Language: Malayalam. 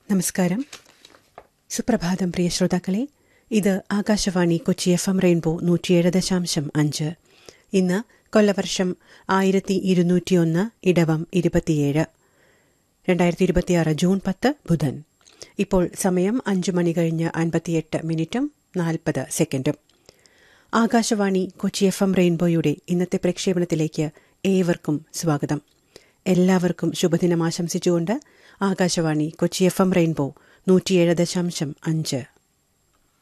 നമസ്കാരം സുപ്രഭാതം പ്രിയ ശ്രോതാക്കളെ ഇത് ആകാശവാണി കൊച്ചി എഫ് എം റെയിൻബോ നൂറ്റിയേഴ് ദശാംശം അഞ്ച് ഇന്ന് കൊല്ലവർഷം ആയിരത്തി ഇരുന്നൂറ്റിയൊന്ന് ഇടവം ഇരുപത്തിയേഴ് രണ്ടായിരത്തി ഇരുപത്തിയാറ് ജൂൺ പത്ത് ബുധൻ ഇപ്പോൾ സമയം അഞ്ചു മണി കഴിഞ്ഞ് അൻപത്തിയെട്ട് മിനിറ്റും നാൽപ്പത് സെക്കൻഡും ആകാശവാണി കൊച്ചി എഫ് എം റെയിൻബോയുടെ ഇന്നത്തെ പ്രക്ഷേപണത്തിലേക്ക് ഏവർക്കും സ്വാഗതം എല്ലാവർക്കും ശുഭദിനം ആശംസിച്ചുകൊണ്ട് ആകാശവാണി കൊച്ചി എഫ് എം റെയിൻബോ നൂറ്റിയേഴ് ദശാംശം അഞ്ച്